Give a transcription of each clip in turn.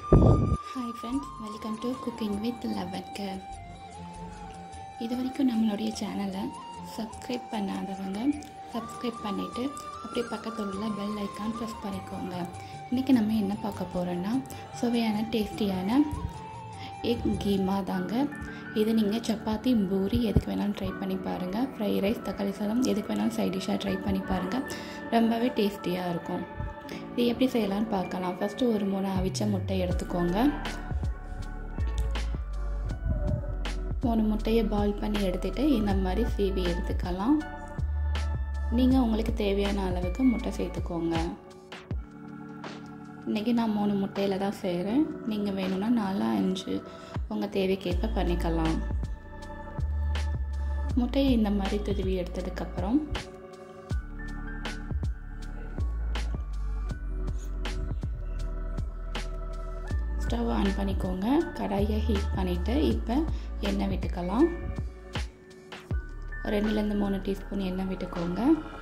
hi friends welcome to cooking with லவன்க இது வரைக்கும் நம்மளுடைய சேனலை சப்ஸ்கிரைப் பண்ணாதவங்க சப்ஸ்கிரைப் பண்ணிவிட்டு அப்படியே பக்கத்தில் உள்ள பெல் ஐக்கான் ப்ரெஸ் பண்ணிக்கோங்க இன்றைக்கி நம்ம என்ன பார்க்க போகிறோன்னா சுவையான டேஸ்டியான எக் கீமா தாங்க இது நீங்கள் சப்பாத்தி பூரி எதுக்கு வேணாலும் ட்ரை பண்ணி பாருங்கள் ஃப்ரை ரைஸ் தக்காளி சாதம் எதுக்கு வேணாலும் சைட் டிஷ்ஷாக ட்ரை பண்ணி பாருங்கள் ரொம்பவே டேஸ்டியாக இருக்கும் இது எப்படி செய்யலாம்னு பார்க்கலாம் ஃபஸ்ட்டு ஒரு மூணு அவிச்ச முட்டை எடுத்துக்கோங்க மூணு முட்டையை பாயில் பண்ணி எடுத்துகிட்டு இந்த மாதிரி சீவி எடுத்துக்கலாம் நீங்கள் உங்களுக்கு தேவையான அளவுக்கு முட்டை சேர்த்துக்கோங்க இன்றைக்கி நான் மூணு முட்டையில் தான் செய்கிறேன் நீங்கள் வேணும்னா நாலு அஞ்சு உங்கள் தேவைக்கேற்ப பண்ணிக்கலாம் முட்டையை இந்த மாதிரி துருவி எடுத்ததுக்கப்புறம் ஸ்டவ் ஆன் பண்ணிக்கோங்க கடாயை ஹீட் பண்ணிவிட்டு இப்போ எண்ணெய் விட்டுக்கலாம் ரெண்டுலேருந்து மூணு டீஸ்பூன் எண்ணெய் விட்டுக்கோங்க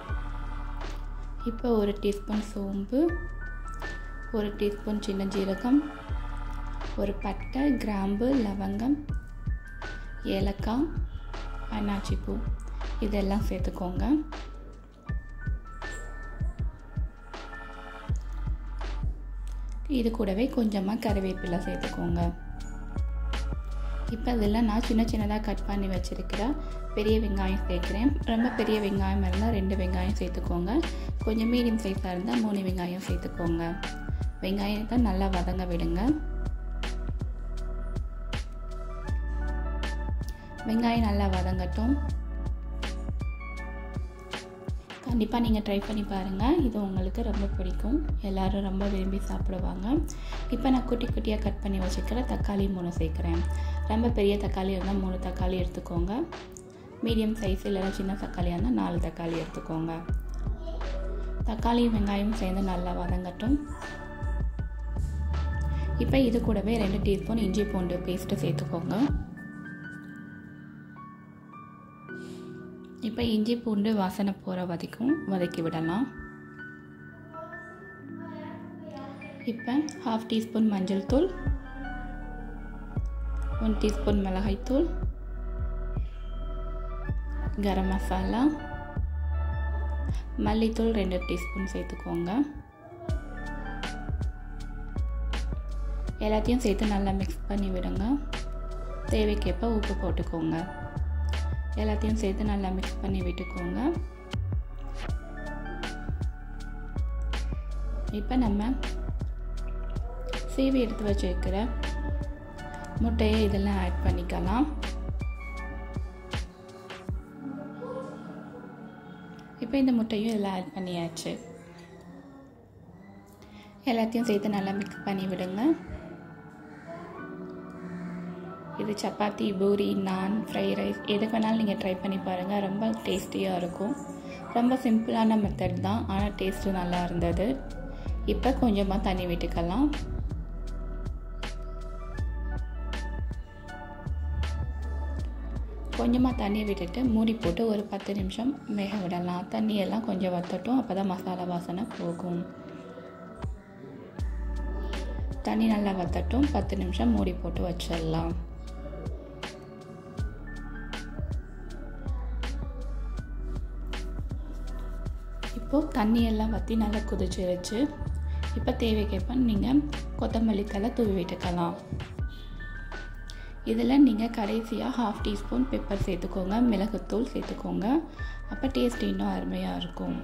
இப்போ ஒரு டீஸ்பூன் சோம்பு ஒரு டீஸ்பூன் சின்ன ஜீரகம் ஒரு பட்டை கிராம்பு லவங்கம் ஏலக்காய் அன்னாச்சி பூ இதெல்லாம் சேர்த்துக்கோங்க இது கூடவே கொஞ்சமாக கருவேப்பிலை சேர்த்துக்கோங்க இப்போ இதெல்லாம் நான் சின்ன சின்னதாக கட் பண்ணி வச்சுருக்கிற பெரிய வெங்காயம் சேர்க்குறேன் ரொம்ப பெரிய வெங்காயம் இருந்தால் ரெண்டு வெங்காயம் சேர்த்துக்கோங்க கொஞ்சம் மீடியம் சைஸாக இருந்தால் மூணு வெங்காயம் சேர்த்துக்கோங்க வெங்காயத்தை நல்லா வதங்க விடுங்க வெங்காயம் நல்லா வதங்கட்டும் கண்டிப்பாக நீங்கள் ட்ரை பண்ணி பாருங்கள் இது உங்களுக்கு ரொம்ப பிடிக்கும் எல்லோரும் ரொம்ப விரும்பி சாப்பிடுவாங்க இப்போ நான் குட்டி குட்டியாக கட் பண்ணி வச்சுக்கிற தக்காளி மூணு சேர்க்குறேன் ரொம்ப பெரிய தக்காளி இருந்தால் மூணு தக்காளி எடுத்துக்கோங்க மீடியம் சைஸ் இல்லைனா சின்ன தக்காளியாக இருந்தால் நாலு தக்காளி எடுத்துக்கோங்க தக்காளி வெங்காயம் சேர்ந்து நல்லா வதங்கட்டும் இப்போ இது கூடவே ரெண்டு டீஸ்பூன் இஞ்சி பூண்டு பேஸ்ட்டு சேர்த்துக்கோங்க இப்போ இஞ்சி பூண்டு வாசனை போகிற வரைக்கும் வதக்கி விடலாம் இப்போ ஹாஃப் டீஸ்பூன் மஞ்சள் தூள் ஒன் டீஸ்பூன் மிளகாய்த்தூள் கரம் மசாலா மல்லித்தூள் ரெண்டு டீஸ்பூன் சேர்த்துக்கோங்க எல்லாத்தையும் சேர்த்து நல்லா மிக்ஸ் பண்ணி விடுங்க தேவைக்கேற்ப உப்பு போட்டுக்கோங்க எல்லாத்தையும் சேர்த்து நல்லா மிக்ஸ் பண்ணி விட்டுக்கோங்க இப்போ நம்ம சீவி எடுத்து வச்சுருக்கிற முட்டையை இதெல்லாம் ஆட் பண்ணிக்கலாம் இப்போ இந்த முட்டையும் இதில் ஆட் பண்ணியாச்சு எல்லாத்தையும் சேர்த்து நல்லா மிக்ஸ் பண்ணி விடுங்க இது சப்பாத்தி பூரி நான் ஃப்ரை ரைஸ் எதுக்கு வேணாலும் நீங்கள் ட்ரை பண்ணி பாருங்கள் ரொம்ப டேஸ்டியாக இருக்கும் ரொம்ப சிம்பிளான மெத்தட் தான் ஆனால் டேஸ்ட்டும் நல்லா இருந்தது இப்போ கொஞ்சமாக தண்ணி விட்டுக்கலாம் கொஞ்சமாக தண்ணி விட்டுட்டு மூடி போட்டு ஒரு பத்து நிமிஷம் வேக விடலாம் தண்ணியெல்லாம் கொஞ்சம் வத்தட்டும் அப்போ தான் மசாலா வாசனை போகும் தண்ணி நல்லா வத்தட்டும் பத்து நிமிஷம் மூடி போட்டு வச்சிடலாம் இப்போது தண்ணியெல்லாம் வற்றி நல்லா கொதிச்சிருச்சு இப்போ தேவைக்கேற்ப நீங்கள் கொத்தமல்லி தலை தூவி விட்டுக்கலாம் இதில் நீங்கள் கடைசியாக ஹாஃப் டீஸ்பூன் பெப்பர் சேர்த்துக்கோங்க மிளகுத்தூள் சேர்த்துக்கோங்க அப்போ டேஸ்ட் இன்னும் அருமையாக இருக்கும்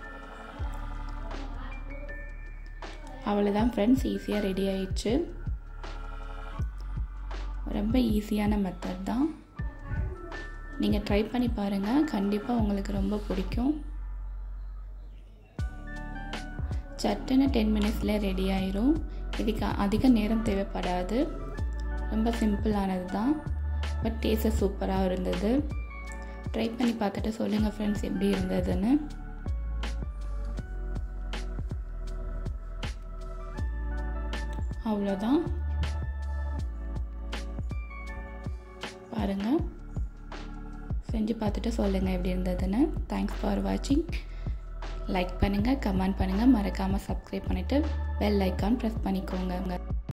அவ்வளோதான் ஃப்ரெண்ட்ஸ் ஈஸியாக ரெடி ஆயிடுச்சு ரொம்ப ஈஸியான மெத்தட் தான் நீங்கள் ட்ரை பண்ணி பாருங்கள் கண்டிப்பாக உங்களுக்கு ரொம்ப பிடிக்கும் சட்டுன்னு டென் மினிட்ஸில் ரெடி ஆயிரும் இதுக்கு அதிக நேரம் தேவைப்படாது ரொம்ப சிம்பிளானது தான் பட் டேஸ்ட்டு சூப்பராக இருந்தது ட்ரை பண்ணி பார்த்துட்டு சொல்லுங்கள் ஃப்ரெண்ட்ஸ் எப்படி இருந்ததுன்னு அவ்வளோதான் பாருங்கள் செஞ்சு பார்த்துட்டு சொல்லுங்கள் எப்படி இருந்ததுன்னு தேங்க்ஸ் ஃபார் வாட்சிங் லைக் பண்ணுங்கள் கமெண்ட் பண்ணுங்கள் மறக்காமல் சப்ஸ்கிரைப் பண்ணிவிட்டு பெல் ஐக்கான் ப்ரெஸ் பண்ணிக்கோங்க